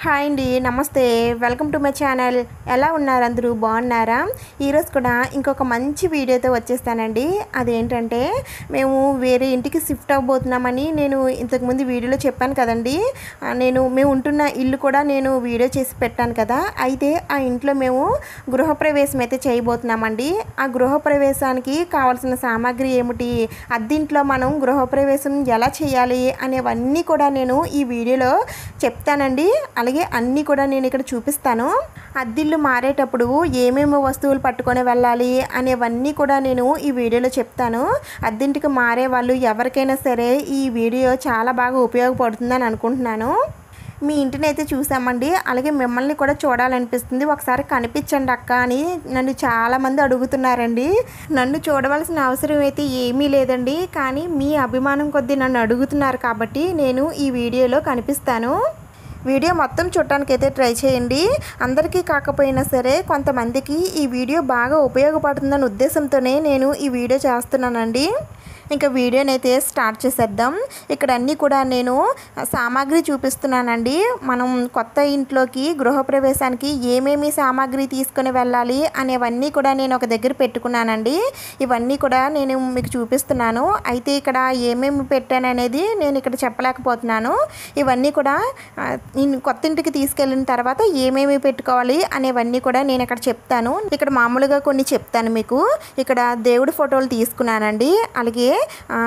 hi అండి నమస్తే welcome to my channel ఎలా ఉన్నారు అందరూ బాగున్నారా ఈరోజు కూడా ఇంకొక మంచి వీడియోతో వచ్చేస్తానండి అదేంటంటే మేము వేరే ఇంటికి షిఫ్ట్ అవ్వబోతున్నామని నేను ఇంతకుముందు వీడియోలో చెప్పాను కదండి ఆ, నేను మేము ఉంటున్న ఇల్లు కూడా నేను వీడియో చేసి పెట్టాను కదా అయితే ఆ ఇంట్లో మేము గృహప్రవేశం అయితే చేయబోతున్నామండి ఆ గృహప్రవేశానికి కావాల్సిన సామాగ్రి ఏమిటి అద్దింట్లో మనం గృహప్రవేశం ఎలా చేయాలి అనేవన్నీ కూడా నేను ఈ వీడియోలో చెప్తానండి అలాగే అన్నీ కూడా నేను ఇక్కడ చూపిస్తాను అద్దిల్లు మారేటప్పుడు ఏమేమి వస్తువులు పట్టుకొని వెళ్ళాలి అనేవన్నీ కూడా నేను ఈ వీడియోలో చెప్తాను అద్దింటికి మారే వాళ్ళు ఎవరికైనా సరే ఈ వీడియో చాలా బాగా ఉపయోగపడుతుందని అనుకుంటున్నాను మీ ఇంటిని అయితే చూసామండి అలాగే మిమ్మల్ని కూడా చూడాలనిపిస్తుంది ఒకసారి కనిపించండి అక్క అని నన్ను చాలామంది అడుగుతున్నారండి నన్ను చూడవలసిన అవసరం అయితే ఏమీ లేదండి కానీ మీ అభిమానం కొద్దీ నన్ను అడుగుతున్నారు కాబట్టి నేను ఈ వీడియోలో కనిపిస్తాను వీడియో మొత్తం చూడటానికి అయితే ట్రై చేయండి అందరికీ కాకపోయినా సరే కొంతమందికి ఈ వీడియో బాగా ఉపయోగపడుతుందన్న ఉద్దేశంతోనే నేను ఈ వీడియో చేస్తున్నానండి ఇంకా వీడియోని అయితే స్టార్ట్ చేసేద్దాం ఇక్కడ అన్నీ కూడా నేను సామాగ్రి చూపిస్తున్నానండి మనం కొత్త ఇంట్లోకి గృహప్రవేశానికి ఏమేమి సామాగ్రి తీసుకొని వెళ్ళాలి అనేవన్నీ కూడా నేను ఒక దగ్గర పెట్టుకున్నానండి ఇవన్నీ కూడా నేను మీకు చూపిస్తున్నాను అయితే ఇక్కడ ఏమేమి పెట్టాను అనేది నేను ఇక్కడ చెప్పలేకపోతున్నాను ఇవన్నీ కూడా ఆ, నేను కొత్త ఇంటికి తీసుకెళ్ళిన తర్వాత ఏమేమి పెట్టుకోవాలి అనేవన్నీ కూడా నేను ఇక్కడ చెప్తాను ఇక్కడ మామూలుగా కొన్ని చెప్తాను మీకు ఇక్కడ దేవుడి ఫోటోలు తీసుకున్నానండి అలాగే ఆ,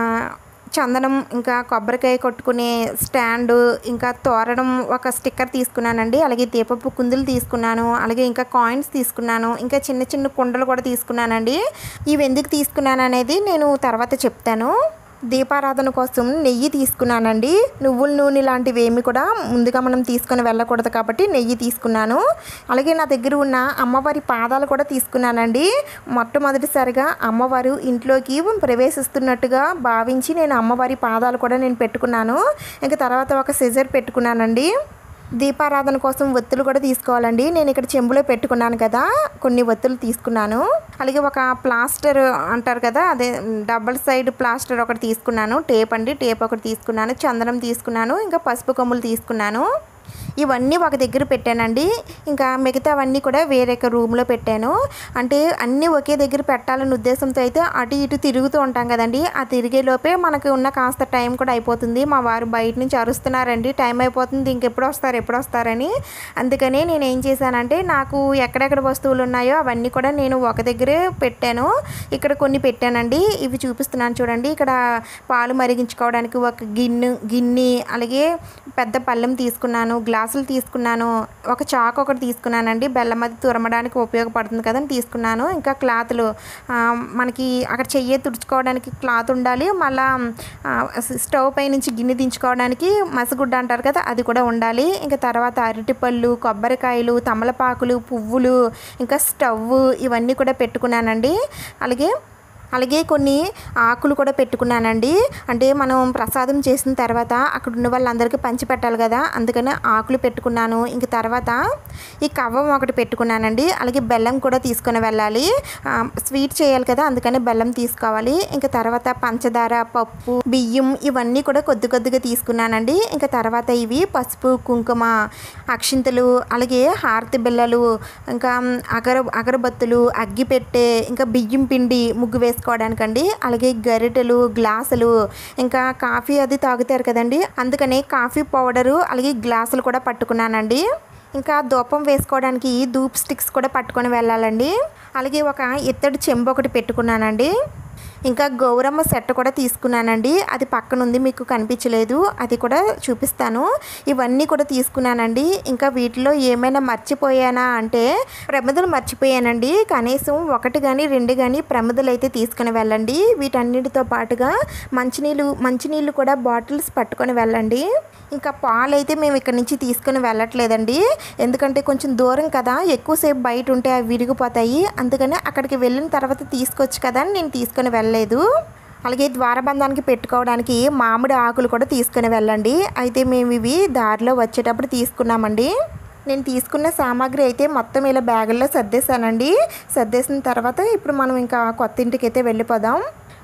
చందనం ఇంకా కొబ్బరికాయ కొట్టుకునే స్టాండు ఇంకా తోరణం ఒక స్టిక్కర్ తీసుకున్నానండి అలాగే దీపపు కుందులు తీసుకున్నాను అలాగే ఇంకా కాయిన్స్ తీసుకున్నాను ఇంకా చిన్న చిన్న కుండలు కూడా తీసుకున్నానండి ఇవి ఎందుకు తీసుకున్నాను అనేది నేను తర్వాత చెప్తాను దీపారాధన కోసం నెయ్యి తీసుకున్నానండి నువ్వుల నూనె లాంటివి ఏమి కూడా ముందుగా మనం తీసుకొని వెళ్ళకూడదు కాబట్టి నెయ్యి తీసుకున్నాను అలాగే నా దగ్గర ఉన్న అమ్మవారి పాదాలు కూడా తీసుకున్నానండి మొట్టమొదటిసారిగా అమ్మవారు ఇంట్లోకి ప్రవేశిస్తున్నట్టుగా భావించి నేను అమ్మవారి పాదాలు కూడా నేను పెట్టుకున్నాను ఇంకా తర్వాత ఒక సిజర్ పెట్టుకున్నానండి దీపారాధన కోసం ఒత్తులు కూడా తీసుకోవాలండి నేను ఇక్కడ చెంబులో పెట్టుకున్నాను కదా కొన్ని ఒత్తులు తీసుకున్నాను అలాగే ఒక ప్లాస్టర్ అంటారు కదా అదే డబల్ సైడ్ ప్లాస్టర్ ఒకటి తీసుకున్నాను టేప్ అండి టేప్ ఒకటి తీసుకున్నాను చందనం తీసుకున్నాను ఇంకా పసుపు కొమ్ములు తీసుకున్నాను ఇవన్నీ ఒక దగ్గర పెట్టానండి ఇంకా మిగతావన్నీ కూడా వేరే రూమ్లో పెట్టాను అంటే అన్నీ ఒకే దగ్గర పెట్టాలనే ఉద్దేశంతో అయితే అటు ఇటు తిరుగుతూ ఉంటాం కదండి ఆ తిరిగే లోపే మనకు ఉన్న కాస్త టైం కూడా అయిపోతుంది మా వారు బయట నుంచి అరుస్తున్నారండి టైం అయిపోతుంది ఇంకెప్పుడు వస్తారు ఎప్పుడు వస్తారని అందుకని నేను ఏం చేశానంటే నాకు ఎక్కడెక్కడ వస్తువులు ఉన్నాయో అవన్నీ కూడా నేను ఒక దగ్గరే పెట్టాను ఇక్కడ కొన్ని పెట్టానండి ఇవి చూపిస్తున్నాను చూడండి ఇక్కడ పాలు మరిగించుకోవడానికి ఒక గిన్నె గిన్నె అలాగే పెద్ద పళ్ళెం తీసుకున్నాను గ్లాసులు తీసుకున్నాను ఒక చాకు ఒకటి తీసుకున్నానండి బెల్లం అది తురమడానికి ఉపయోగపడుతుంది కదని తీసుకున్నాను ఇంకా క్లాతులు ఆ, మనకి అక్కడ చెయ్యి తుడుచుకోవడానికి క్లాత్ ఉండాలి మళ్ళా ఆ, స్టవ్ పై నుంచి గిన్నె దించుకోవడానికి మసగుడ్డ అంటారు కదా అది కూడా ఉండాలి ఇంకా తర్వాత అరటిపళ్ళు కొబ్బరికాయలు తమలపాకులు పువ్వులు ఇంకా స్టవ్ ఇవన్నీ కూడా పెట్టుకున్నానండి అలాగే అలాగే కొన్ని ఆకులు కూడా పెట్టుకున్నానండి అంటే మనం ప్రసాదం చేసిన తర్వాత అక్కడ ఉన్న వాళ్ళందరికీ పంచి పెట్టాలి కదా అందుకని ఆకులు పెట్టుకున్నాను ఇంక తర్వాత ఈ కవ్వం ఒకటి పెట్టుకున్నానండి అలాగే బెల్లం కూడా తీసుకొని వెళ్ళాలి ఆ, స్వీట్ చేయాలి కదా అందుకని బెల్లం తీసుకోవాలి ఇంకా తర్వాత పంచదార పప్పు బియ్యం ఇవన్నీ కూడా కొద్ది కొద్దిగా తీసుకున్నానండి ఇంకా తర్వాత ఇవి పసుపు కుంకుమ అక్షింతలు అలాగే హారతి బిళ్ళలు ఇంకా అగర అగరబత్తులు అగ్గిపెట్టె ఇంకా బియ్యం పిండి ముగ్గు వేసుకోవడానికండి అలాగే గరిటెలు గ్లాసులు ఇంకా కాఫీ అది తాగుతారు కదండి అందుకని కాఫీ పౌడరు అలాగే గ్లాసులు కూడా పట్టుకున్నానండి ఇంకా ధూపం వేసుకోవడానికి ధూప్ స్టిక్స్ కూడా పట్టుకొని వెళ్ళాలండి అలాగే ఒక ఇత్తడి చెంబు ఒకటి పెట్టుకున్నానండి ఇంకా గౌరమ్మ సెట్ కూడా తీసుకున్నానండి అది పక్కన ఉంది మీకు కనిపించలేదు అది కూడా చూపిస్తాను ఇవన్నీ కూడా తీసుకున్నానండి ఇంకా వీటిలో ఏమైనా మర్చిపోయానా అంటే ప్రమిదలు మర్చిపోయానండి కనీసం ఒకటి కానీ రెండు కానీ ప్రమిదలు అయితే తీసుకుని వెళ్ళండి వీటన్నిటితో పాటుగా మంచినీళ్ళు మంచినీళ్ళు కూడా బాటిల్స్ పట్టుకొని వెళ్ళండి ఇంకా పాలు అయితే మేము ఇక్కడ నుంచి తీసుకుని వెళ్ళట్లేదండి ఎందుకంటే కొంచెం దూరం కదా ఎక్కువసేపు బయట ఉంటే అవి విరిగిపోతాయి అందుకని అక్కడికి వెళ్ళిన తర్వాత తీసుకోవచ్చు కదా అని నేను తీసుకొని వెళ్ళలేదు అలాగే ద్వారబంధానికి పెట్టుకోవడానికి మామిడి ఆకులు కూడా తీసుకుని వెళ్ళండి అయితే మేము ఇవి దారిలో వచ్చేటప్పుడు తీసుకున్నామండి నేను తీసుకున్న సామాగ్రి అయితే మొత్తం ఇలా బ్యాగుల్లో సర్దేశానండి సర్దేసిన తర్వాత ఇప్పుడు మనం ఇంకా కొత్త ఇంటికి అయితే వెళ్ళిపోదాం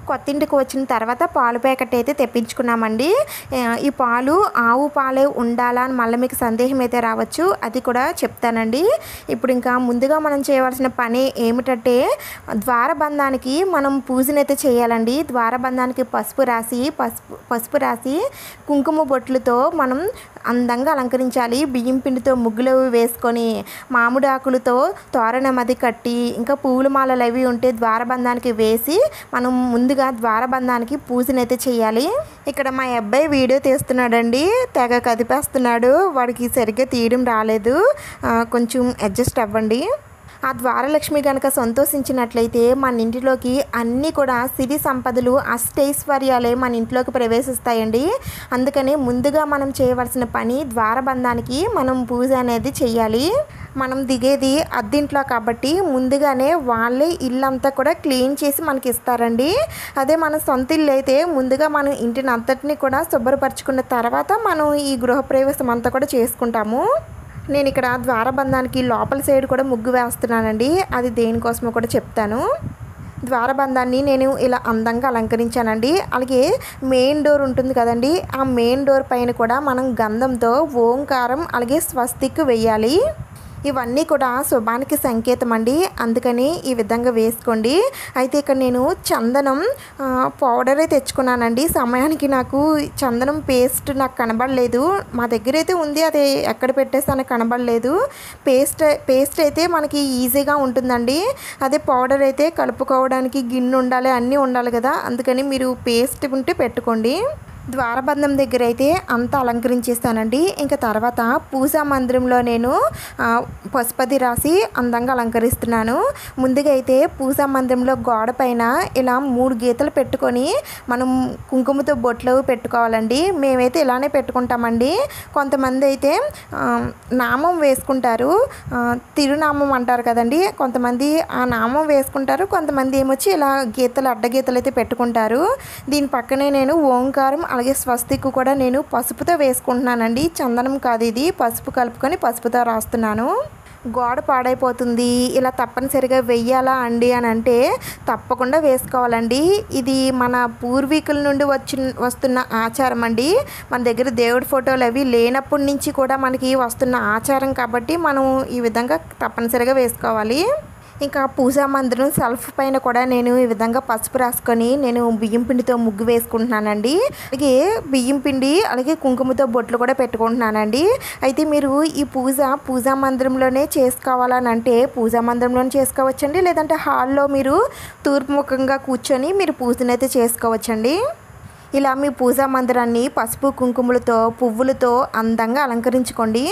కొత్త ఇంటికి వచ్చిన తర్వాత పాలు ప్యాకెట్ అయితే తెప్పించుకున్నామండి ఆ, ఈ పాలు ఆవు పాలే ఉండాలా అని మళ్ళీ మీకు సందేహం అయితే రావచ్చు అది కూడా చెప్తానండి ఇప్పుడు ఇంకా ముందుగా మనం చేయవలసిన పని ఏమిటంటే ద్వారబంధానికి మనం పూజనైతే చేయాలండి ద్వారబంధానికి పసుపు రాసి పసుపు పసుపు రాసి కుంకుమ బొట్లతో మనం అందంగా అలంకరించాలి బియ్యం పిండితో ముగ్గులు అవి వేసుకొని మామిడి ఆకులతో తోరణం అది కట్టి ఇంకా పూల మాలలు అవి ఉంటే ద్వారబంధానికి వేసి మనం ముందుగా ద్వారబంధానికి పూజనైతే చేయాలి ఇక్కడ మా అబ్బాయి వీడియో తీస్తున్నాడండి తెగ కదిపేస్తున్నాడు వాడికి సరిగ్గా తీయడం రాలేదు ఆ, కొంచెం అడ్జస్ట్ అవ్వండి ఆ ద్వారలక్ష్మి కనుక సంతోషించినట్లయితే మన ఇంటిలోకి అన్నీ కూడా సిరి సంపదలు అష్టైశ్వర్యాలే మన ఇంట్లోకి ప్రవేశిస్తాయండి అందుకని ముందుగా మనం చేయవలసిన పని ద్వారబంధానికి మనం పూజ అనేది చెయ్యాలి మనం దిగేది అద్దింట్లో కాబట్టి ముందుగానే వాళ్ళే ఇల్లంతా కూడా క్లీన్ చేసి మనకి ఇస్తారండి అదే మన సొంత ఇల్లు అయితే ముందుగా మనం ఇంటిని అంతటిని కూడా శుభ్రపరచుకున్న తర్వాత మనం ఈ గృహప్రవేశం అంతా కూడా చేసుకుంటాము నేను ఇక్కడ ద్వారబంధానికి లోపల సైడ్ కూడా ముగ్గు వేస్తున్నానండి అది దేనికోసమో కూడా చెప్తాను ద్వారబంధాన్ని నేను ఇలా అందంగా అలంకరించానండి అలాగే మెయిన్ డోర్ ఉంటుంది కదండి ఆ మెయిన్ డోర్ పైన కూడా మనం గంధంతో ఓంకారం అలాగే స్వస్తిక్ వేయాలి ఇవన్నీ కూడా శుభానికి సంకేతం అండి అందుకని ఈ విధంగా వేసుకోండి అయితే ఇక్కడ నేను చందనం ఆ, పౌడరే తెచ్చుకున్నానండి సమయానికి నాకు చందనం పేస్ట్ నాకు కనబడలేదు మా దగ్గర అయితే ఉంది అది ఎక్కడ పెట్టేస్తానో కనబడలేదు పేస్ట్ పేస్ట్ అయితే మనకి ఈజీగా ఉంటుందండి అదే పౌడర్ అయితే కలుపుకోవడానికి గిన్నె ఉండాలి అన్నీ ఉండాలి కదా అందుకని మీరు పేస్ట్ ఉంటే పెట్టుకోండి ద్వారబంధం దగ్గర అయితే అంతా అలంకరించేస్తానండి ఇంకా తర్వాత పూజా మందిరంలో నేను ఆ, పశుపతి రాసి అందంగా అలంకరిస్తున్నాను ముందుగా అయితే పూజా మందిరంలో గోడ పైన ఇలా మూడు గీతలు పెట్టుకొని మనం కుంకుమతో బొట్లు పెట్టుకోవాలండి మేమైతే ఇలానే పెట్టుకుంటామండి కొంతమంది అయితే ఆ, నామం వేసుకుంటారు ఆ, తిరునామం అంటారు కదండి కొంతమంది ఆ నామం వేసుకుంటారు కొంతమంది ఏమొచ్చి ఇలా గీతలు అడ్డగీతలు అయితే పెట్టుకుంటారు దీని పక్కనే నేను ఓంకారం అలాగే స్వస్తిక్ కూడా నేను పసుపుతో వేసుకుంటున్నానండి చందనం కాదు ఇది పసుపు కలుపుకొని పసుపుతో రాస్తున్నాను గోడ పాడైపోతుంది ఇలా తప్పనిసరిగా వెయ్యాలా అండి అని అంటే తప్పకుండా వేసుకోవాలండి ఇది మన పూర్వీకుల నుండి వచ్చి వస్తున్న ఆచారం అండి మన దగ్గర దేవుడి ఫోటోలు అవి లేనప్పటి నుంచి కూడా మనకి వస్తున్న ఆచారం కాబట్టి మనం ఈ విధంగా తప్పనిసరిగా వేసుకోవాలి ఇంకా పూజా మందిరం సెల్ఫ్ పైన కూడా నేను ఈ విధంగా పసుపు రాసుకొని నేను బియ్యం పిండితో ముగ్గు వేసుకుంటున్నానండి అలాగే బియ్యం పిండి అలాగే కుంకుమతో బొట్లు కూడా పెట్టుకుంటున్నానండి అయితే మీరు ఈ పూజ పూజా మందిరంలోనే చేసుకోవాలని అంటే పూజా మందిరంలోనే చేసుకోవచ్చండి లేదంటే హాల్లో మీరు తూర్పు ముఖంగా కూర్చొని మీరు పూజనైతే చేసుకోవచ్చండి ఇలా మీ పూజా మందిరాన్ని పసుపు కుంకుమలతో పువ్వులతో అందంగా అలంకరించుకోండి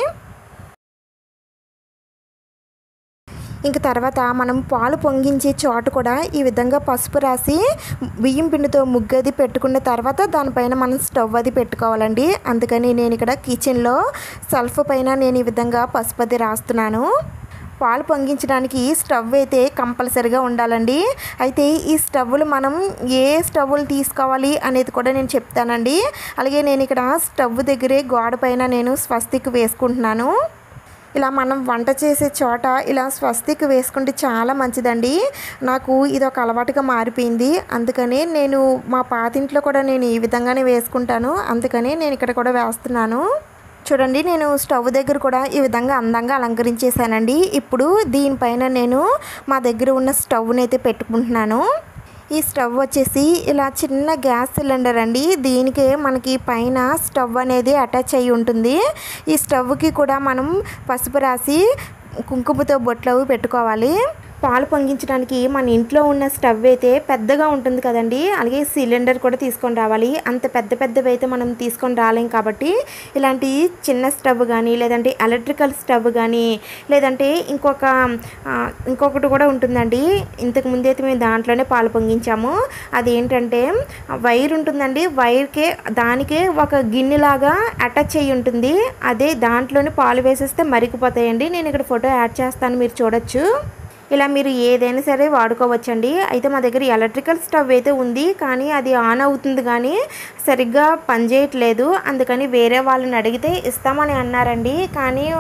ఇంక తర్వాత మనం పాలు పొంగించే చోట కూడా ఈ విధంగా పసుపు రాసి బియ్యం పిండితో ముగ్గది పెట్టుకున్న తర్వాత దానిపైన మనం స్టవ్ అది పెట్టుకోవాలండి అందుకని నేను ఇక్కడ కిచెన్లో సెల్ఫ్ పైన నేను ఈ విధంగా పసుపు అది రాస్తున్నాను పాలు పొంగించడానికి స్టవ్ అయితే కంపల్సరిగా ఉండాలండి అయితే ఈ స్టవ్లు మనం ఏ స్టవ్లు తీసుకోవాలి అనేది కూడా నేను చెప్తానండి అలాగే నేను ఇక్కడ స్టవ్ దగ్గరే గోడ పైన నేను స్వస్తిక్ వేసుకుంటున్నాను ఇలా మనం వంట చేసే చోట ఇలా స్వస్తిక్ వేసుకుంటే చాలా మంచిదండి నాకు ఇది ఒక అలవాటుగా మారిపోయింది అందుకని నేను మా పాతింట్లో కూడా నేను ఈ విధంగానే వేసుకుంటాను అందుకని నేను ఇక్కడ కూడా వేస్తున్నాను చూడండి నేను స్టవ్ దగ్గర కూడా ఈ విధంగా అందంగా అలంకరించేసానండి ఇప్పుడు దీనిపైన నేను మా దగ్గర ఉన్న స్టవ్ని అయితే పెట్టుకుంటున్నాను ఈ స్టవ్ వచ్చేసి ఇలా చిన్న గ్యాస్ సిలిండర్ అండి దీనికే మనకి పైన స్టవ్ అనేది అటాచ్ అయి ఉంటుంది ఈ స్టవ్కి కూడా మనం పసుపు రాసి కుంకుమతో బొట్లు అవి పెట్టుకోవాలి పాలు పొంగించడానికి మన ఇంట్లో ఉన్న స్టవ్ అయితే పెద్దగా ఉంటుంది కదండి అలాగే సిలిండర్ కూడా తీసుకొని రావాలి అంత పెద్ద పెద్దవి అయితే మనం తీసుకొని రాలేం కాబట్టి ఇలాంటి చిన్న స్టవ్ కానీ లేదంటే ఎలక్ట్రికల్ స్టవ్ కానీ లేదంటే ఇంకొక ఆ, ఇంకొకటి కూడా ఉంటుందండి ఇంతకు ముందు అయితే మేము దాంట్లోనే పాలు పొంగించాము అదేంటంటే వైర్ ఉంటుందండి వైర్కే దానికే ఒక గిన్నెలాగా అటాచ్ అయ్యి ఉంటుంది అదే దాంట్లోనే పాలు వేసేస్తే మరిగిపోతాయండి నేను ఇక్కడ ఫోటో యాడ్ చేస్తాను మీరు చూడొచ్చు ఇలా మీరు ఏదైనా సరే వాడుకోవచ్చండి అయితే మా దగ్గర ఎలక్ట్రికల్ స్టవ్ అయితే ఉంది కానీ అది ఆన్ అవుతుంది కానీ సరిగ్గా పనిచేయట్లేదు అందుకని వేరే వాళ్ళని అడిగితే ఇస్తామని అన్నారండి కానీ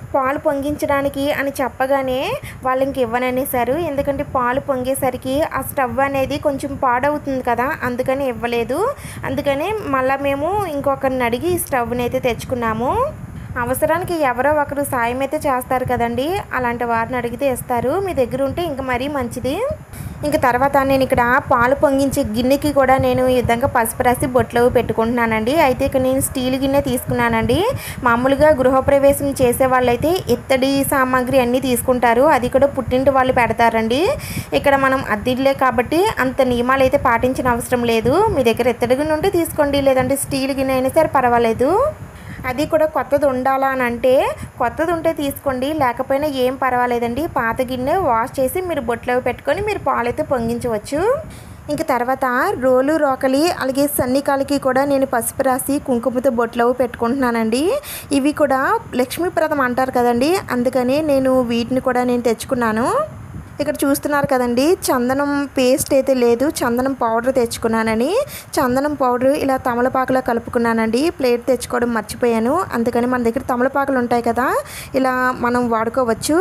పాలు పొంగించడానికి అని చెప్పగానే వాళ్ళు ఇంక ఇవ్వననేసారు ఎందుకంటే పాలు పొంగేసరికి ఆ స్టవ్ అనేది కొంచెం పాడవుతుంది కదా అందుకని ఇవ్వలేదు అందుకని మళ్ళీ మేము ఇంకొకరిని అడిగి ఈ స్టవ్ని అయితే తెచ్చుకున్నాము అవసరానికి ఎవరో ఒకరు సాయం అయితే చేస్తారు కదండి అలాంటి వారిని అడిగితే ఇస్తారు మీ దగ్గర ఉంటే ఇంకా మరీ మంచిది ఇంకా తర్వాత నేను ఇక్కడ పాలు పొంగించే గిన్నెకి కూడా నేను ఈ విధంగా పసుపు రాసి బొట్లో పెట్టుకుంటున్నానండి అయితే ఇక్కడ నేను స్టీల్ గిన్నె తీసుకున్నానండి మామూలుగా గృహప్రవేశం చేసే వాళ్ళైతే ఇత్తడి సామాగ్రి అన్నీ తీసుకుంటారు అది కూడా పుట్టింటి వాళ్ళు పెడతారండి ఇక్కడ మనం అద్దిల్లే కాబట్టి అంత నియమాలు అయితే పాటించిన అవసరం లేదు మీ దగ్గర ఇత్తడి గిన్నె ఉంటే తీసుకోండి లేదంటే స్టీల్ గిన్నె అయినా సరే పర్వాలేదు అది కూడా కొత్తది ఉండాలా అని అంటే కొత్తది ఉంటే తీసుకోండి లేకపోయినా ఏం పర్వాలేదండి పాత గిన్నె వాష్ చేసి మీరు బొట్లో పెట్టుకొని మీరు పాలైతే పొంగించవచ్చు ఇంక తర్వాత రోలు రోకలి అలాగే సన్నికాలకి కూడా నేను పసుపు రాసి కుంకుమతో బొట్లో పెట్టుకుంటున్నానండి ఇవి కూడా లక్ష్మీప్రదం అంటారు కదండి అందుకని నేను వీటిని కూడా నేను తెచ్చుకున్నాను ఇక్కడ చూస్తున్నారు కదండి చందనం పేస్ట్ అయితే లేదు చందనం పౌడర్ తెచ్చుకున్నానని చందనం పౌడర్ ఇలా తమలపాకులో కలుపుకున్నానండి ప్లేట్ తెచ్చుకోవడం మర్చిపోయాను అందుకని మన దగ్గర తమలపాకులు ఉంటాయి కదా ఇలా మనం వాడుకోవచ్చు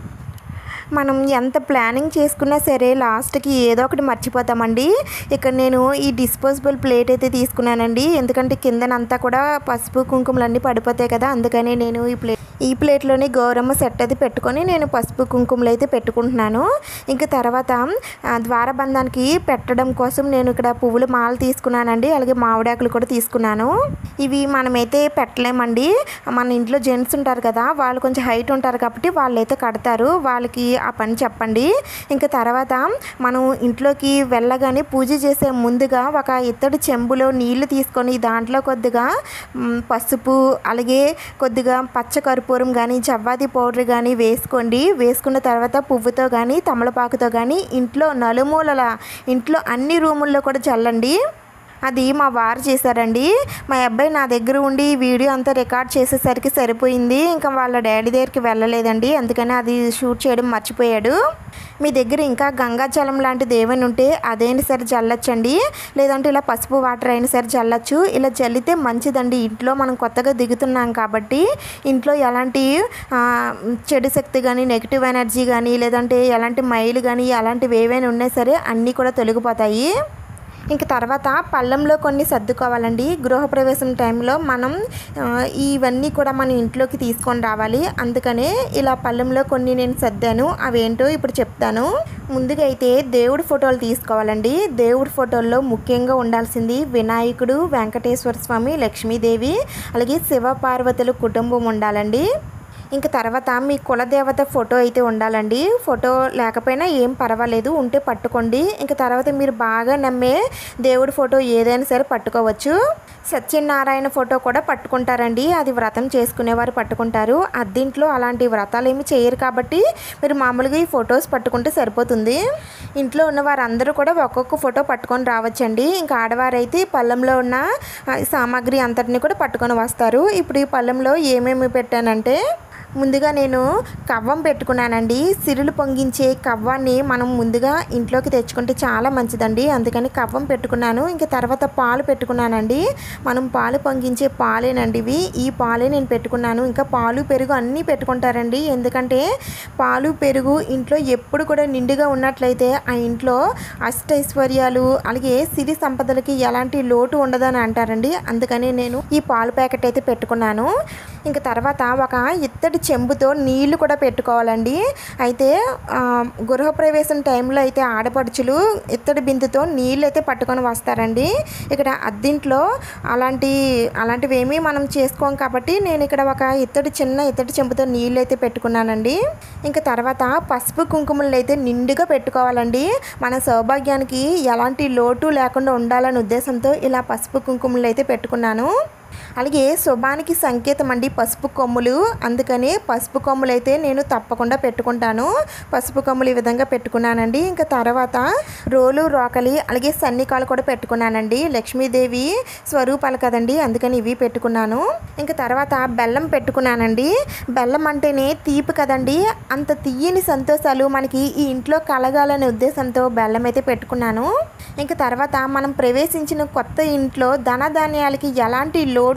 మనం ఎంత ప్లానింగ్ చేసుకున్నా సరే లాస్ట్కి ఏదో ఒకటి మర్చిపోతామండి ఇక్కడ నేను ఈ డిస్పోజబుల్ ప్లేట్ అయితే తీసుకున్నానండి ఎందుకంటే కిందనంతా కూడా పసుపు కుంకుమలు అన్నీ పడిపోతాయి కదా అందుకని నేను ఈ ప్లేట్ ఈ ప్లేట్లోని గౌరమ్మ సెట్ అది పెట్టుకొని నేను పసుపు కుంకుమలు అయితే పెట్టుకుంటున్నాను ఇంకా తర్వాత ఆ, ద్వారబంధానికి పెట్టడం కోసం నేను ఇక్కడ పువ్వుల మాల తీసుకున్నానండి అలాగే మామిడాకులు కూడా తీసుకున్నాను ఇవి మనమైతే పెట్టలేమండి మన ఇంట్లో జెంట్స్ ఉంటారు కదా వాళ్ళు కొంచెం హైట్ ఉంటారు కాబట్టి వాళ్ళైతే కడతారు వాళ్ళకి ఆ పని చెప్పండి ఇంకా తర్వాత మనం ఇంట్లోకి వెళ్ళగానే పూజ చేసే ముందుగా ఒక ఇత్తడి చెంబులో నీళ్లు తీసుకొని దాంట్లో కొద్దిగా మ్, పసుపు అలాగే కొద్దిగా పచ్చ కర్పూరం కానీ చవ్వాది పౌడర్ కానీ వేసుకోండి వేసుకున్న తర్వాత పువ్వుతో కానీ తమలపాకుతో కానీ ఇంట్లో నలుమూలల ఇంట్లో అన్ని రూముల్లో కూడా చల్లండి అది మా వారు చేశారండి మా అబ్బాయి నా దగ్గర ఉండి ఈ వీడియో అంతా రికార్డ్ చేసేసరికి సరిపోయింది ఇంకా వాళ్ళ డాడీ దగ్గరికి వెళ్ళలేదండి అందుకని అది షూట్ చేయడం మర్చిపోయాడు మీ దగ్గర ఇంకా గంగాజలం లాంటిది ఏమైనా ఉంటే అదైనా సరే చల్లొచ్చండి లేదంటే ఇలా పసుపు వాటర్ అయినా సరే చల్లచ్చు ఇలా చల్లితే మంచిదండి ఇంట్లో మనం కొత్తగా దిగుతున్నాం కాబట్టి ఇంట్లో ఎలాంటి ఆ, చెడు శక్తి కానీ నెగిటివ్ ఎనర్జీ కానీ లేదంటే ఎలాంటి మైలు కానీ అలాంటివి ఏవైనా ఉన్నా సరే అన్నీ కూడా తొలగిపోతాయి ఇంక తర్వాత పళ్ళెంలో కొన్ని సర్దుకోవాలండి గృహప్రవేశం టైంలో మనం ఆ, ఇవన్నీ కూడా మన ఇంట్లోకి తీసుకొని రావాలి అందుకనే ఇలా పళ్ళెంలో కొన్ని నేను సర్దాను అవేంటో ఇప్పుడు చెప్తాను ముందుగా అయితే దేవుడి ఫోటోలు తీసుకోవాలండి దేవుడి ఫోటోల్లో ముఖ్యంగా ఉండాల్సింది వినాయకుడు వెంకటేశ్వర స్వామి లక్ష్మీదేవి అలాగే శివ పార్వతుల కుటుంబం ఉండాలండి ఇంక తర్వాత మీ కులదేవత ఫోటో అయితే ఉండాలండి ఫోటో లేకపోయినా ఏం పర్వాలేదు ఉంటే పట్టుకోండి ఇంక తర్వాత మీరు బాగా నమ్మే దేవుడి ఫోటో ఏదైనా సరే పట్టుకోవచ్చు సత్యనారాయణ ఫోటో కూడా పట్టుకుంటారండి అది వ్రతం చేసుకునేవారు పట్టుకుంటారు అద్దింట్లో అలాంటి వ్రతాలు ఏమి చేయరు కాబట్టి మీరు మామూలుగా ఈ ఫొటోస్ పట్టుకుంటే సరిపోతుంది ఇంట్లో ఉన్న వారందరూ కూడా ఒక్కొక్క ఫోటో పట్టుకొని రావచ్చండి ఇంకా ఆడవారైతే ఈ పళ్ళెంలో ఉన్న ఆ, సామాగ్రి అంతటిని కూడా పట్టుకొని వస్తారు ఇప్పుడు ఈ పళ్ళెంలో ఏమేమి పెట్టానంటే ముందుగా నేను కవ్వం పెట్టుకున్నానండి సిరులు పొంగించే కవ్వాన్ని మనం ముందుగా ఇంట్లోకి తెచ్చుకుంటే చాలా మంచిదండి అందుకని కవ్వం పెట్టుకున్నాను ఇంకా తర్వాత పాలు పెట్టుకున్నానండి మనం పాలు పొంగించే పాలేనండి ఇవి ఈ పాలే నేను పెట్టుకున్నాను ఇంకా పాలు పెరుగు అన్నీ పెట్టుకుంటారండి ఎందుకంటే పాలు పెరుగు ఇంట్లో ఎప్పుడు కూడా నిండుగా ఉన్నట్లయితే ఆ ఇంట్లో అష్టైశ్వర్యాలు అలాగే సిరి సంపదలకి ఎలాంటి లోటు ఉండదని అంటారండి అందుకని నేను ఈ పాలు ప్యాకెట్ అయితే పెట్టుకున్నాను ఇంకా తర్వాత ఒక ఇత్తడి చెంబుతో నీళ్లు కూడా పెట్టుకోవాలండి అయితే ఆ, గృహప్రవేశం టైంలో అయితే ఆడపడుచులు ఇత్తడి బిందుతో నీళ్ళు అయితే పట్టుకొని వస్తారండి ఇక్కడ అద్దింట్లో అలాంటి అలాంటివి ఏమీ మనం చేసుకోం కాబట్టి నేను ఇక్కడ ఒక ఇత్తడి చిన్న ఇత్తడి చెంబుతో నీళ్ళు అయితే పెట్టుకున్నానండి ఇంకా తర్వాత పసుపు కుంకుమలు అయితే నిండుగా పెట్టుకోవాలండి మన సౌభాగ్యానికి ఎలాంటి లోటు లేకుండా ఉండాలనే ఉద్దేశంతో ఇలా పసుపు కుంకుమలు అయితే పెట్టుకున్నాను అలాగే శుభానికి సంకేతం అండి పసుపు కొమ్ములు అందుకని పసుపు కొమ్ములు అయితే నేను తప్పకుండా పెట్టుకుంటాను పసుపు కొమ్ములు ఈ విధంగా పెట్టుకున్నానండి ఇంకా తర్వాత రోలు రోకలి అలాగే సన్నికాలు కూడా పెట్టుకున్నానండి లక్ష్మీదేవి స్వరూపాలు కదండి అందుకని ఇవి పెట్టుకున్నాను ఇంకా తర్వాత బెల్లం పెట్టుకున్నానండి బెల్లం అంటేనే తీపి కదండి అంత తీయని సంతోషాలు మనకి ఈ ఇంట్లో కలగాలనే ఉద్దేశంతో బెల్లం అయితే పెట్టుకున్నాను ఇంకా తర్వాత మనం ప్రవేశించిన కొత్త ఇంట్లో ధనధాన్యాలకి ఎలాంటి లోటు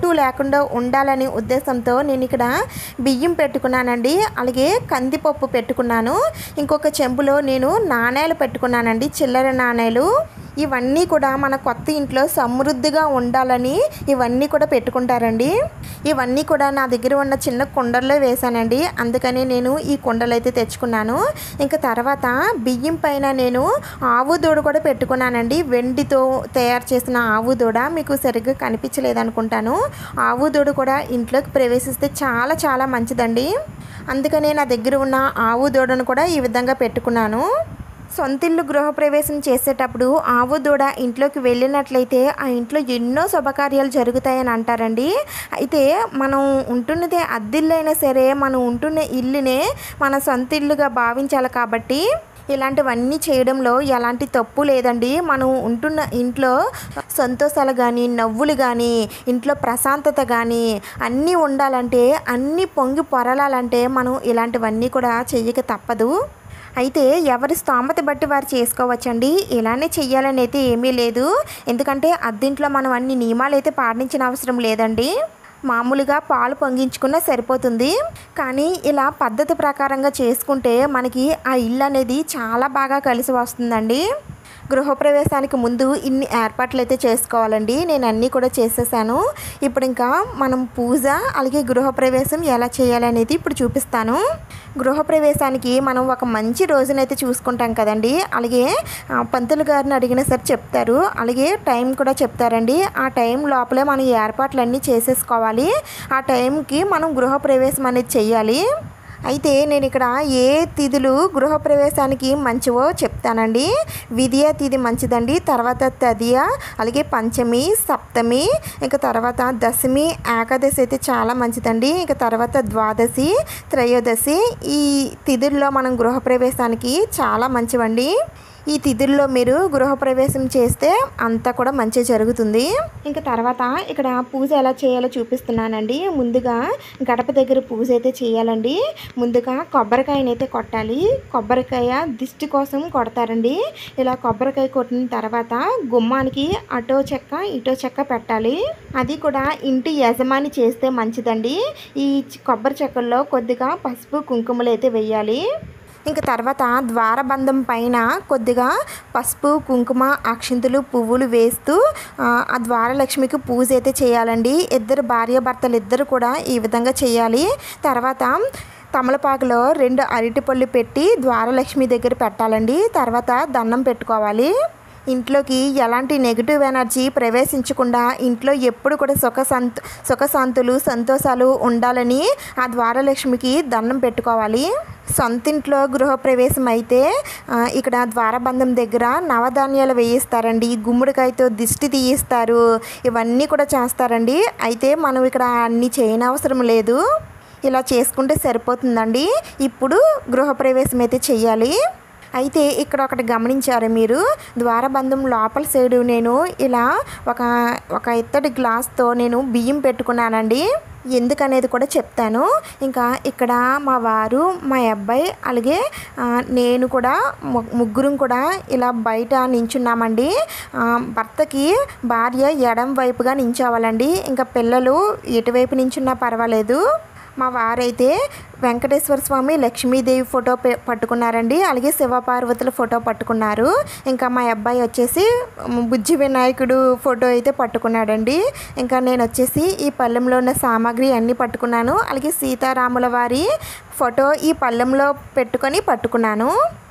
లోటు లేకుండా ఉండాలనే ఉద్దేశంతో నేను ఇక్కడ బియ్యం పెట్టుకున్నానండి అలాగే కందిపప్పు పెట్టుకున్నాను ఇంకొక చెంబులో నేను నాణేలు పెట్టుకున్నానండి చిల్లర నాణేలు ఇవన్నీ కూడా మన కొత్త ఇంట్లో సమృద్ధిగా ఉండాలని ఇవన్నీ కూడా పెట్టుకుంటారండి ఇవన్నీ కూడా నా దగ్గర ఉన్న చిన్న కుండల్లో వేశానండి అందుకని నేను ఈ కుండలు అయితే తెచ్చుకున్నాను ఇంకా తర్వాత బియ్యం పైన నేను ఆవు దూడ కూడా పెట్టుకున్నానండి వెండితో తయారు చేసిన ఆవు దూడ మీకు సరిగ్గా కనిపించలేదు అనుకుంటాను ఆవు దూడ కూడా ఇంట్లోకి ప్రవేశిస్తే చాలా చాలా మంచిదండి అందుకనే నా దగ్గర ఉన్న ఆవు దూడను కూడా ఈ విధంగా పెట్టుకున్నాను సొంతిల్లు గృహప్రవేశం చేసేటప్పుడు ఆవు దూడ ఇంట్లోకి వెళ్ళినట్లయితే ఆ ఇంట్లో ఎన్నో శుభకార్యాలు జరుగుతాయని అంటారండి అయితే మనం ఉంటున్నదే అద్దిల్లైనా సరే మనం ఉంటున్న ఇల్లునే మన సొంత ఇల్లుగా భావించాలి కాబట్టి ఇలాంటివన్నీ చేయడంలో ఎలాంటి తప్పు లేదండి మనం ఉంటున్న ఇంట్లో సంతోషాలు కానీ నవ్వులు కానీ ఇంట్లో ప్రశాంతత కానీ అన్నీ ఉండాలంటే అన్నీ పొంగి పొరలాలంటే మనం ఇలాంటివన్నీ కూడా చెయ్యక తప్పదు అయితే ఎవరి స్తోమత బట్టి వారు చేసుకోవచ్చండి ఇలానే చెయ్యాలని అయితే ఏమీ లేదు ఎందుకంటే అద్దింట్లో మనం అన్ని నియమాలు అయితే పాటించిన అవసరం లేదండి మామూలుగా పాలు పొంగించుకున్నా సరిపోతుంది కానీ ఇలా పద్ధతి ప్రకారంగా చేసుకుంటే మనకి ఆ ఇల్లు అనేది చాలా బాగా కలిసి వస్తుందండి గృహప్రవేశానికి ముందు ఇన్ని ఏర్పాట్లు అయితే చేసుకోవాలండి నేను అన్నీ కూడా చేసేసాను ఇప్పుడు ఇంకా మనం పూజ అలాగే గృహప్రవేశం ఎలా చేయాలనేది ఇప్పుడు చూపిస్తాను గృహప్రవేశానికి మనం ఒక మంచి రోజునైతే చూసుకుంటాం కదండి అలాగే ఆ, పంతులు గారిని అడిగినా సరే చెప్తారు అలాగే టైం కూడా చెప్తారండి ఆ టైం లోపలే మనం ఈ ఏర్పాట్లన్నీ చేసేసుకోవాలి ఆ టైంకి మనం గృహప్రవేశం అనేది చెయ్యాలి అయితే నేను ఇక్కడ ఏ తిథులు గృహప్రవేశానికి మంచివో చెప్తానండి విధియ తిథి మంచిదండి తర్వాత తదియ అలాగే పంచమి సప్తమి ఇంకా తర్వాత దశమి ఏకాదశి అయితే చాలా మంచిదండి ఇంకా తర్వాత ద్వాదశి త్రయోదశి ఈ తిథుల్లో మనం గృహప్రవేశానికి చాలా మంచివండి ఈ తిథుల్లో మీరు గృహప్రవేశం చేస్తే అంతా కూడా మంచి జరుగుతుంది ఇంకా తర్వాత ఇక్కడ పూజ ఎలా చేయాలో చూపిస్తున్నానండి ముందుగా గడప దగ్గర పూజ అయితే చేయాలండి ముందుగా కొబ్బరికాయనైతే అయితే కొట్టాలి కొబ్బరికాయ దిష్టి కోసం కొడతారండి ఇలా కొబ్బరికాయ కొట్టిన తర్వాత గుమ్మానికి అటో చెక్క ఇటో చెక్క పెట్టాలి అది కూడా ఇంటి యజమాని చేస్తే మంచిదండి ఈ కొబ్బరి చెక్కల్లో కొద్దిగా పసుపు కుంకుమలు అయితే వేయాలి ఇంక తర్వాత ద్వారబంధం పైన కొద్దిగా పసుపు కుంకుమ అక్షింతలు పువ్వులు వేస్తూ ఆ, ఆ ద్వారలక్ష్మికి పూజ అయితే చేయాలండి ఇద్దరు భార్యాభర్తలు ఇద్దరు కూడా ఈ విధంగా చేయాలి తర్వాత తమలపాకులో రెండు అరటిపళ్ళు పెట్టి ద్వారలక్ష్మి దగ్గర పెట్టాలండి తర్వాత దండం పెట్టుకోవాలి ఇంట్లోకి ఎలాంటి నెగిటివ్ ఎనర్జీ ప్రవేశించకుండా ఇంట్లో ఎప్పుడు కూడా సుఖ సంత సుఖశాంతులు సంతోషాలు ఉండాలని ఆ ద్వారలక్ష్మికి దండం పెట్టుకోవాలి సొంతింట్లో గృహప్రవేశం అయితే ఆ, ఇక్కడ ద్వారబంధం దగ్గర నవధాన్యాలు వేయిస్తారండి గుమ్మడికాయతో దిష్టి తీయిస్తారు ఇవన్నీ కూడా చేస్తారండి అయితే మనం ఇక్కడ అన్నీ చేయనవసరం లేదు ఇలా చేసుకుంటే సరిపోతుందండి ఇప్పుడు గృహప్రవేశం అయితే చెయ్యాలి అయితే ఇక్కడ ఒకటి గమనించారు మీరు ద్వారబంధం లోపల సైడు నేను ఇలా ఒక ఒక ఇత్తడి గ్లాస్తో నేను బియ్యం పెట్టుకున్నానండి ఎందుకనేది కూడా చెప్తాను ఇంకా ఇక్కడ మా వారు మా అబ్బాయి అలాగే ఆ, నేను కూడా ము- ముగ్గురం కూడా ఇలా బయట నించున్నామండి ఆ, భర్తకి భార్య ఎడం వైపుగా నించోవాలండి ఇంకా పిల్లలు ఎటువైపు నించున్నా పర్వాలేదు మా వారైతే వెంకటేశ్వర స్వామి లక్ష్మీదేవి ఫోటో పె- పట్టుకున్నారండి అలాగే శివపార్వతుల ఫోటో పట్టుకున్నారు ఇంకా మా అబ్బాయి వచ్చేసి మ్, బుజ్జి వినాయకుడు ఫోటో అయితే పట్టుకున్నాడండి ఇంకా నేను వచ్చేసి ఈ పళ్ళెంలో ఉన్న సామాగ్రి అన్నీ పట్టుకున్నాను అలాగే సీతారాముల వారి ఫోటో ఈ పళ్ళెంలో పెట్టుకొని పట్టుకున్నాను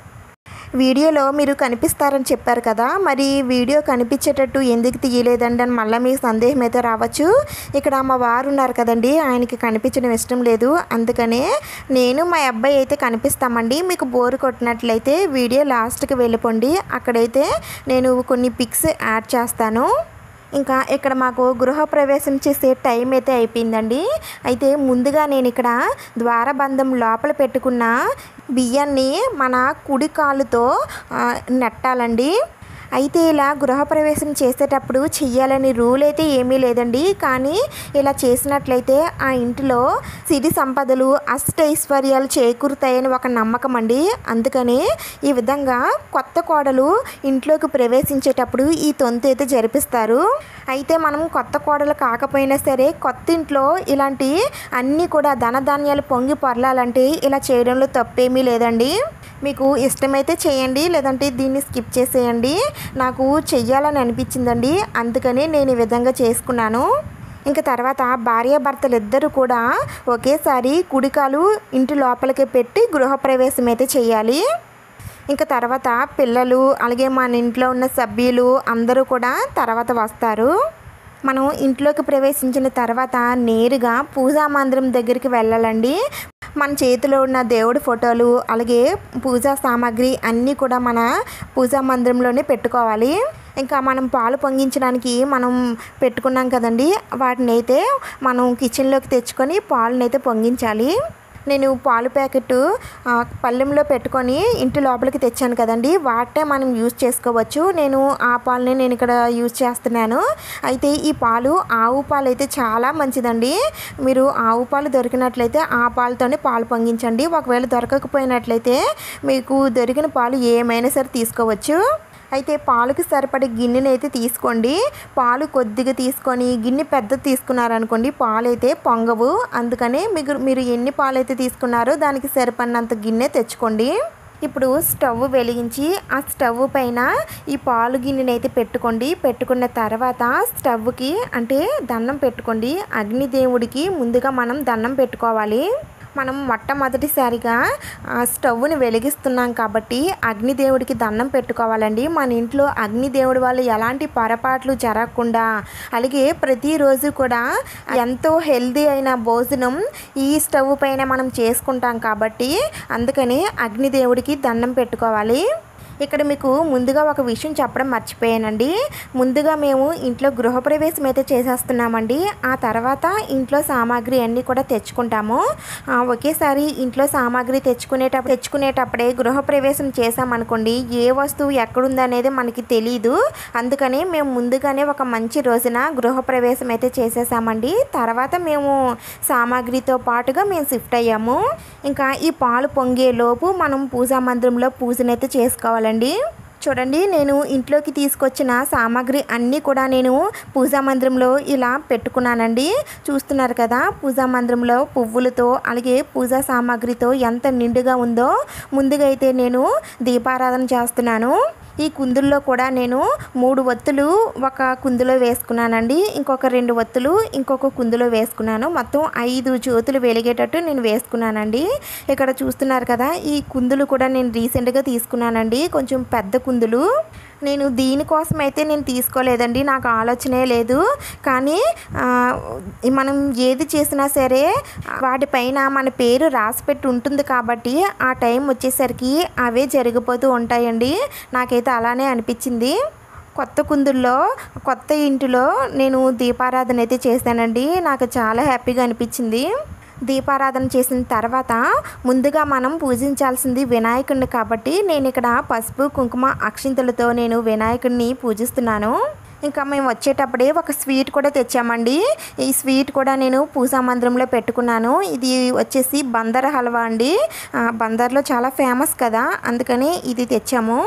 వీడియోలో మీరు కనిపిస్తారని చెప్పారు కదా మరి వీడియో కనిపించేటట్టు ఎందుకు తీయలేదండి అని మళ్ళీ మీకు సందేహం అయితే రావచ్చు ఇక్కడ మా వారు ఉన్నారు కదండి ఆయనకి కనిపించడం ఇష్టం లేదు అందుకనే నేను మా అబ్బాయి అయితే కనిపిస్తామండి మీకు బోరు కొట్టినట్లయితే వీడియో లాస్ట్కి వెళ్ళిపోండి అక్కడైతే నేను కొన్ని పిక్స్ యాడ్ చేస్తాను ఇంకా ఇక్కడ మాకు గృహప్రవేశం చేసే టైం అయితే అయిపోయిందండి అయితే ముందుగా నేను ఇక్కడ ద్వారబంధం లోపల పెట్టుకున్న బియ్యాన్ని మన కుడి కాలుతో ఆ, నెట్టాలండి అయితే ఇలా గృహప్రవేశం చేసేటప్పుడు చెయ్యాలని రూల్ అయితే ఏమీ లేదండి కానీ ఇలా చేసినట్లయితే ఆ ఇంటిలో సిరి సంపదలు అష్టైశ్వర్యాలు చేకూరుతాయని ఒక నమ్మకం అండి అందుకని ఈ విధంగా కొత్త కోడలు ఇంట్లోకి ప్రవేశించేటప్పుడు ఈ తొంతు అయితే జరిపిస్తారు అయితే మనం కొత్త కోడలు కాకపోయినా సరే కొత్త ఇంట్లో ఇలాంటి అన్నీ కూడా ధనధాన్యాలు పొంగి పొరలాలంటే ఇలా చేయడంలో తప్పేమీ లేదండి మీకు ఇష్టమైతే చేయండి లేదంటే దీన్ని స్కిప్ చేసేయండి నాకు చెయ్యాలని అనిపించిందండి అందుకని నేను ఈ విధంగా చేసుకున్నాను ఇంకా తర్వాత భార్యాభర్తలు ఇద్దరు కూడా ఒకేసారి కుడికాలు ఇంటి లోపలికి పెట్టి గృహప్రవేశం అయితే చేయాలి ఇంకా తర్వాత పిల్లలు అలాగే మన ఇంట్లో ఉన్న సభ్యులు అందరూ కూడా తర్వాత వస్తారు మనం ఇంట్లోకి ప్రవేశించిన తర్వాత నేరుగా పూజా మందిరం దగ్గరికి వెళ్ళాలండి మన చేతిలో ఉన్న దేవుడి ఫోటోలు అలాగే పూజా సామాగ్రి అన్నీ కూడా మన పూజా మందిరంలోనే పెట్టుకోవాలి ఇంకా మనం పాలు పొంగించడానికి మనం పెట్టుకున్నాం కదండి వాటిని అయితే మనం కిచెన్లోకి తెచ్చుకొని పాలనైతే పొంగించాలి నేను పాలు ప్యాకెట్ ఆ, పళ్ళెంలో పెట్టుకొని ఇంటి లోపలికి తెచ్చాను కదండి వాటే మనం యూజ్ చేసుకోవచ్చు నేను ఆ పాలని నేను ఇక్కడ యూజ్ చేస్తున్నాను అయితే ఈ పాలు ఆవు పాలు అయితే చాలా మంచిదండి మీరు ఆవు పాలు దొరికినట్లయితే ఆ పాలతోనే పాలు పొంగించండి ఒకవేళ దొరకకపోయినట్లయితే మీకు దొరికిన పాలు ఏమైనా సరే తీసుకోవచ్చు అయితే పాలుకి సరిపడే గిన్నెని అయితే తీసుకోండి పాలు కొద్దిగా తీసుకొని గిన్నె పెద్ద తీసుకున్నారనుకోండి పాలు అయితే పొంగవు అందుకనే మీకు మీరు ఎన్ని పాలు అయితే తీసుకున్నారో దానికి సరిపడినంత గిన్నె తెచ్చుకోండి ఇప్పుడు స్టవ్ వెలిగించి ఆ స్టవ్ పైన ఈ పాలు గిన్నెని అయితే పెట్టుకోండి పెట్టుకున్న తర్వాత స్టవ్కి అంటే దండం పెట్టుకోండి అగ్నిదేవుడికి ముందుగా మనం దండం పెట్టుకోవాలి మనం మొట్టమొదటిసారిగా ఆ స్టవ్ని వెలిగిస్తున్నాం కాబట్టి అగ్నిదేవుడికి దండం పెట్టుకోవాలండి మన ఇంట్లో అగ్నిదేవుడి వల్ల ఎలాంటి పొరపాట్లు జరగకుండా అలాగే ప్రతిరోజు కూడా ఎంతో హెల్దీ అయిన భోజనం ఈ స్టవ్ పైన మనం చేసుకుంటాం కాబట్టి అందుకని అగ్నిదేవుడికి దండం పెట్టుకోవాలి ఇక్కడ మీకు ముందుగా ఒక విషయం చెప్పడం మర్చిపోయానండి ముందుగా మేము ఇంట్లో గృహప్రవేశం అయితే చేసేస్తున్నామండి ఆ తర్వాత ఇంట్లో సామాగ్రి అన్నీ కూడా తెచ్చుకుంటాము ఆ, ఒకేసారి ఇంట్లో సామాగ్రి తెచ్చుకునేటప్పుడు తెచ్చుకునేటప్పుడే గృహప్రవేశం చేసామనుకోండి ఏ వస్తువు ఎక్కడుందనేది మనకి తెలియదు అందుకని మేము ముందుగానే ఒక మంచి రోజున గృహప్రవేశం అయితే చేసేసామండి తర్వాత మేము సామాగ్రితో పాటుగా మేము షిఫ్ట్ అయ్యాము ఇంకా ఈ పాలు పొంగే లోపు మనం పూజా మందిరంలో పూజనైతే చేసుకోవాలండి చూడండి నేను ఇంట్లోకి తీసుకొచ్చిన సామాగ్రి అన్నీ కూడా నేను పూజా మందిరంలో ఇలా పెట్టుకున్నానండి చూస్తున్నారు కదా పూజా మందిరంలో పువ్వులతో అలాగే పూజా సామాగ్రితో ఎంత నిండుగా ఉందో ముందుగా అయితే నేను దీపారాధన చేస్తున్నాను ఈ కుందుల్లో కూడా నేను మూడు ఒత్తులు ఒక కుందులో వేసుకున్నానండి ఇంకొక రెండు ఒత్తులు ఇంకొక కుందులో వేసుకున్నాను మొత్తం ఐదు జ్యోతులు వెలిగేటట్టు నేను వేసుకున్నానండి ఇక్కడ చూస్తున్నారు కదా ఈ కుందులు కూడా నేను రీసెంట్గా తీసుకున్నానండి కొంచెం పెద్ద కుందులు నేను దీనికోసం అయితే నేను తీసుకోలేదండి నాకు ఆలోచనే లేదు కానీ ఆ, మనం ఏది చేసినా సరే వాటిపైన మన పేరు రాసిపెట్టి ఉంటుంది కాబట్టి ఆ టైం వచ్చేసరికి అవే జరిగిపోతూ ఉంటాయండి నాకైతే అలానే అనిపించింది కొత్త కుందుల్లో కొత్త ఇంటిలో నేను దీపారాధన అయితే చేశానండి నాకు చాలా హ్యాపీగా అనిపించింది దీపారాధన చేసిన తర్వాత ముందుగా మనం పూజించాల్సింది వినాయకుడిని కాబట్టి నేను ఇక్కడ పసుపు కుంకుమ అక్షింతలతో నేను వినాయకుడిని పూజిస్తున్నాను ఇంకా మేము వచ్చేటప్పుడే ఒక స్వీట్ కూడా తెచ్చామండి ఈ స్వీట్ కూడా నేను పూజా మందిరంలో పెట్టుకున్నాను ఇది వచ్చేసి బందర్ హల్వా అండి ఆ, బందర్లో చాలా ఫేమస్ కదా అందుకని ఇది తెచ్చాము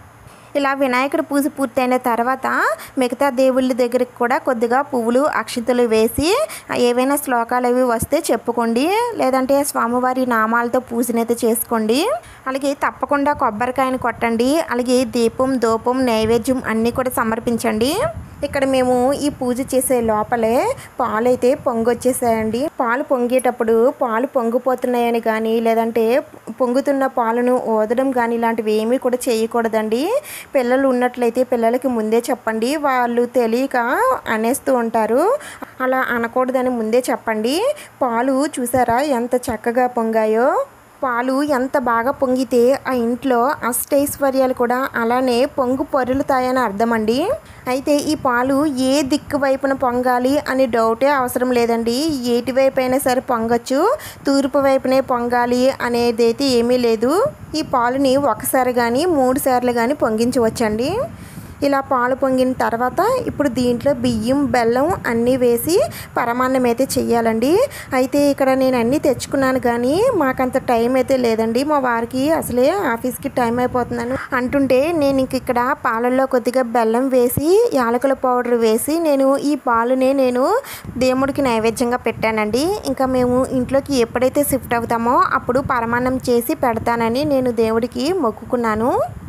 ఇలా వినాయకుడి పూజ పూర్తయిన తర్వాత మిగతా దేవుళ్ళ దగ్గరికి కూడా కొద్దిగా పువ్వులు అక్షితలు వేసి ఏవైనా శ్లోకాలు అవి వస్తే చెప్పుకోండి లేదంటే స్వామివారి నామాలతో పూజనైతే చేసుకోండి అలాగే తప్పకుండా కొబ్బరికాయని కొట్టండి అలాగే దీపం దూపం నైవేద్యం అన్నీ కూడా సమర్పించండి ఇక్కడ మేము ఈ పూజ చేసే లోపలే పాలు అయితే పొంగొచ్చేసాయండి పాలు పొంగేటప్పుడు పాలు పొంగిపోతున్నాయని కానీ లేదంటే పొంగుతున్న పాలను ఓదడం కానీ ఇలాంటివి ఏమీ కూడా చేయకూడదండి పిల్లలు ఉన్నట్లయితే పిల్లలకి ముందే చెప్పండి వాళ్ళు తెలియక అనేస్తూ ఉంటారు అలా అనకూడదని ముందే చెప్పండి పాలు చూసారా ఎంత చక్కగా పొంగాయో పాలు ఎంత బాగా పొంగితే ఆ ఇంట్లో అష్టైశ్వర్యాలు కూడా అలానే పొంగు పొరులుతాయని అర్థమండి అయితే ఈ పాలు ఏ దిక్కు వైపున పొంగాలి అని డౌటే అవసరం లేదండి ఏటి వైపు అయినా సరే పొంగచ్చు తూర్పు వైపునే పొంగాలి అనేది అయితే ఏమీ లేదు ఈ పాలుని ఒకసారి కానీ మూడు సార్లు కానీ పొంగించవచ్చండి ఇలా పాలు పొంగిన తర్వాత ఇప్పుడు దీంట్లో బియ్యం బెల్లం అన్నీ వేసి పరమాన్నం అయితే చెయ్యాలండి అయితే ఇక్కడ నేను అన్నీ తెచ్చుకున్నాను కానీ మాకంత టైం అయితే లేదండి మా వారికి అసలే ఆఫీస్కి టైం అయిపోతున్నాను అంటుంటే నేను ఇంక ఇక్కడ పాలల్లో కొద్దిగా బెల్లం వేసి యాలకుల పౌడర్ వేసి నేను ఈ పాలునే నేను దేవుడికి నైవేద్యంగా పెట్టానండి ఇంకా మేము ఇంట్లోకి ఎప్పుడైతే షిఫ్ట్ అవుతామో అప్పుడు పరమాన్నం చేసి పెడతానని నేను దేవుడికి మొక్కుకున్నాను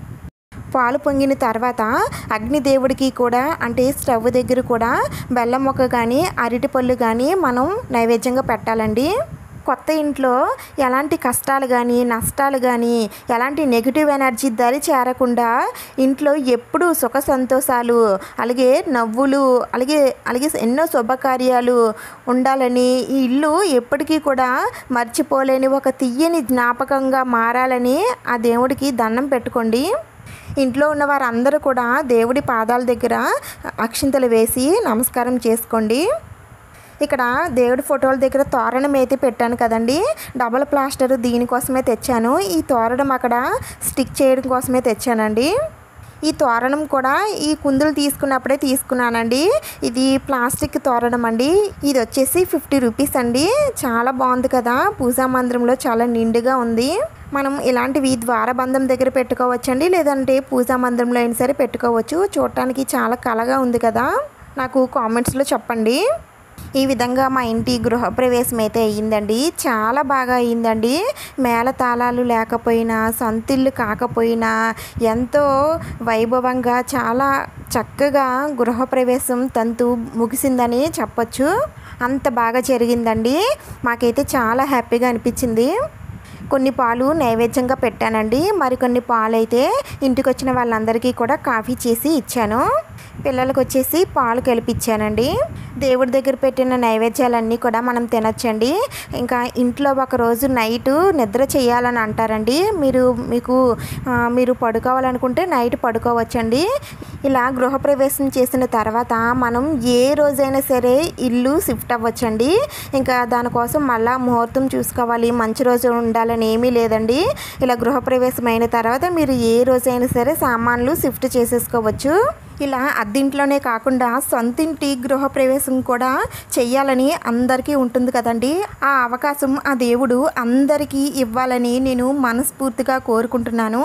పాలు పొంగిన తర్వాత అగ్నిదేవుడికి కూడా అంటే స్టవ్ దగ్గర కూడా బెల్లం మొక్క కానీ అరటిపళ్ళు కానీ మనం నైవేద్యంగా పెట్టాలండి కొత్త ఇంట్లో ఎలాంటి కష్టాలు కానీ నష్టాలు కానీ ఎలాంటి నెగిటివ్ ఎనర్జీ దరి చేరకుండా ఇంట్లో ఎప్పుడూ సుఖ సంతోషాలు అలాగే నవ్వులు అలాగే అలాగే ఎన్నో శుభకార్యాలు ఉండాలని ఈ ఇల్లు ఎప్పటికీ కూడా మర్చిపోలేని ఒక తీయని జ్ఞాపకంగా మారాలని ఆ దేవుడికి దండం పెట్టుకోండి ఇంట్లో ఉన్న వారందరూ కూడా దేవుడి పాదాల దగ్గర అక్షింతలు వేసి నమస్కారం చేసుకోండి ఇక్కడ దేవుడి ఫోటోల దగ్గర తోరణం అయితే పెట్టాను కదండి డబల్ ప్లాస్టర్ దీనికోసమే తెచ్చాను ఈ తోరణం అక్కడ స్టిక్ చేయడం కోసమే తెచ్చానండి ఈ తోరణం కూడా ఈ కుందులు తీసుకున్నప్పుడే తీసుకున్నానండి ఇది ప్లాస్టిక్ తోరణం అండి ఇది వచ్చేసి ఫిఫ్టీ రూపీస్ అండి చాలా బాగుంది కదా పూజా మందిరంలో చాలా నిండుగా ఉంది మనం ఇలాంటివి ద్వారబంధం దగ్గర పెట్టుకోవచ్చండి లేదంటే పూజా మందిరంలో అయినా సరే పెట్టుకోవచ్చు చూడటానికి చాలా కలగా ఉంది కదా నాకు కామెంట్స్లో చెప్పండి ఈ విధంగా మా ఇంటి గృహప్రవేశం అయితే అయ్యిందండి చాలా బాగా అయ్యిందండి మేళతాళాలు లేకపోయినా సొంతిల్లు కాకపోయినా ఎంతో వైభవంగా చాలా చక్కగా గృహప్రవేశం తంతు ముగిసిందని చెప్పొచ్చు అంత బాగా జరిగిందండి మాకైతే చాలా హ్యాపీగా అనిపించింది కొన్ని పాలు నైవేద్యంగా పెట్టానండి మరికొన్ని పాలు అయితే ఇంటికి వచ్చిన వాళ్ళందరికీ కూడా కాఫీ చేసి ఇచ్చాను పిల్లలకు వచ్చేసి పాలు కలిపిచ్చానండి దేవుడి దగ్గర పెట్టిన నైవేద్యాలన్నీ కూడా మనం తినచ్చండి ఇంకా ఇంట్లో ఒక రోజు నైట్ నిద్ర చేయాలని అంటారండి మీరు మీకు ఆ, మీరు పడుకోవాలనుకుంటే నైట్ పడుకోవచ్చండి ఇలా గృహప్రవేశం చేసిన తర్వాత మనం ఏ రోజైనా సరే ఇల్లు షిఫ్ట్ అవ్వచ్చండి ఇంకా దానికోసం మళ్ళా ముహూర్తం చూసుకోవాలి మంచి రోజు ఉండాలని ఏమీ లేదండి ఇలా గృహప్రవేశం అయిన తర్వాత మీరు ఏ రోజైనా సరే సామాన్లు షిఫ్ట్ చేసేసుకోవచ్చు ఇలా అద్దింట్లోనే కాకుండా సొంతింటి గృహప్రవేశం కూడా చెయ్యాలని అందరికీ ఉంటుంది కదండి ఆ అవకాశం ఆ దేవుడు అందరికీ ఇవ్వాలని నేను మనస్ఫూర్తిగా కోరుకుంటున్నాను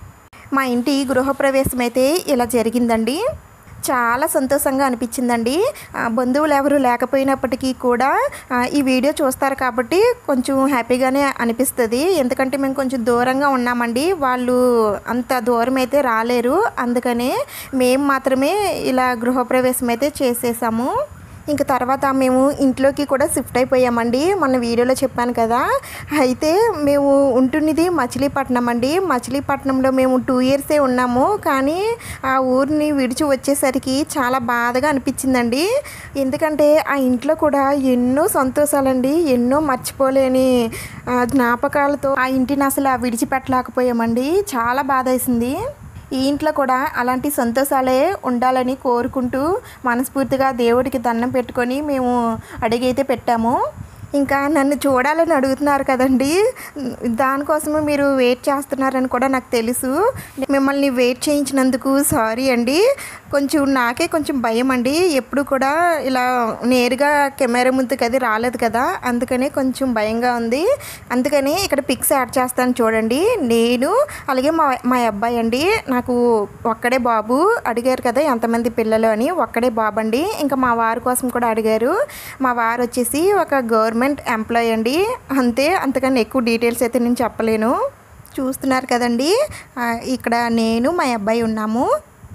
మా ఇంటి గృహప్రవేశం అయితే ఇలా జరిగిందండి చాలా సంతోషంగా అనిపించిందండి ఆ, బంధువులు ఎవరు లేకపోయినప్పటికీ కూడా ఆ, ఈ వీడియో చూస్తారు కాబట్టి కొంచెం హ్యాపీగానే అనిపిస్తుంది ఎందుకంటే మేము కొంచెం దూరంగా ఉన్నామండి వాళ్ళు అంత దూరం అయితే రాలేరు అందుకనే మేము మాత్రమే ఇలా గృహప్రవేశం అయితే చేసేసాము ఇంక తర్వాత మేము ఇంట్లోకి కూడా షిఫ్ట్ అయిపోయామండి మొన్న వీడియోలో చెప్పాను కదా అయితే మేము ఉంటున్నది మచిలీపట్నం అండి మచిలీపట్నంలో మేము టూ ఇయర్సే ఉన్నాము కానీ ఆ ఊరిని విడిచి వచ్చేసరికి చాలా బాధగా అనిపించిందండి ఎందుకంటే ఆ ఇంట్లో కూడా ఎన్నో సంతోషాలండి ఎన్నో మర్చిపోలేని ఆ, జ్ఞాపకాలతో ఆ ఇంటిని అసలు విడిచిపెట్టలేకపోయామండి చాలా బాధ వేసింది ఈ ఇంట్లో కూడా అలాంటి సంతోషాలే ఉండాలని కోరుకుంటూ మనస్ఫూర్తిగా దేవుడికి దండం పెట్టుకొని మేము అడిగైతే పెట్టాము ఇంకా నన్ను చూడాలని అడుగుతున్నారు కదండి దానికోసమే మీరు వెయిట్ చేస్తున్నారని కూడా నాకు తెలుసు మిమ్మల్ని వెయిట్ చేయించినందుకు సారీ అండి కొంచెం నాకే కొంచెం భయం అండి ఎప్పుడు కూడా ఇలా నేరుగా కెమెరా ముందుకు అది రాలేదు కదా అందుకనే కొంచెం భయంగా ఉంది అందుకని ఇక్కడ పిక్స్ యాడ్ చేస్తాను చూడండి నేను అలాగే మా మా అబ్బాయి అండి నాకు ఒక్కడే బాబు అడిగారు కదా ఎంతమంది పిల్లలు అని ఒక్కడే బాబు అండి ఇంకా మా వారి కోసం కూడా అడిగారు మా వారు వచ్చేసి ఒక గవర్నమెంట్ ఎంప్లాయ్ అండి అంతే అంతకన్నా ఎక్కువ డీటెయిల్స్ అయితే నేను చెప్పలేను చూస్తున్నారు కదండి ఆ, ఇక్కడ నేను మా అబ్బాయి ఉన్నాము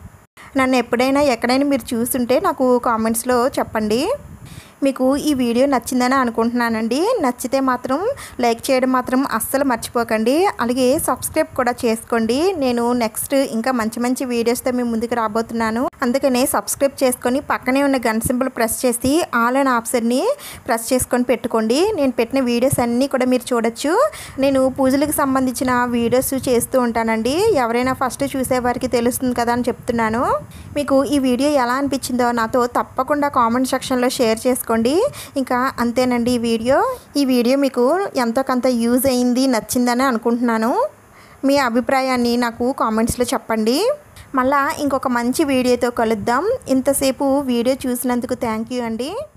నన్ను ఎప్పుడైనా ఎక్కడైనా మీరు చూస్తుంటే నాకు కామెంట్స్లో చెప్పండి మీకు ఈ వీడియో నచ్చిందని అనుకుంటున్నానండి నచ్చితే మాత్రం లైక్ చేయడం మాత్రం అస్సలు మర్చిపోకండి అలాగే సబ్స్క్రైబ్ కూడా చేసుకోండి నేను నెక్స్ట్ ఇంకా మంచి మంచి వీడియోస్తో మీ ముందుకు రాబోతున్నాను అందుకనే సబ్స్క్రైబ్ చేసుకొని పక్కనే ఉన్న గన్ సింబల్ ప్రెస్ చేసి ఆల్ అండ్ ఆప్షన్ని ప్రెస్ చేసుకొని పెట్టుకోండి నేను పెట్టిన వీడియోస్ అన్నీ కూడా మీరు చూడొచ్చు నేను పూజలకు సంబంధించిన వీడియోస్ చేస్తూ ఉంటానండి ఎవరైనా ఫస్ట్ చూసే వారికి తెలుస్తుంది కదా అని చెప్తున్నాను మీకు ఈ వీడియో ఎలా అనిపించిందో నాతో తప్పకుండా కామెంట్ సెక్షన్లో షేర్ చేసుకోండి ఇంకా అంతేనండి ఈ వీడియో ఈ వీడియో మీకు ఎంతో కొంత యూజ్ అయింది నచ్చిందని అనుకుంటున్నాను మీ అభిప్రాయాన్ని నాకు కామెంట్స్లో చెప్పండి మళ్ళా ఇంకొక మంచి వీడియోతో కలుద్దాం ఇంతసేపు వీడియో చూసినందుకు థ్యాంక్ యూ అండి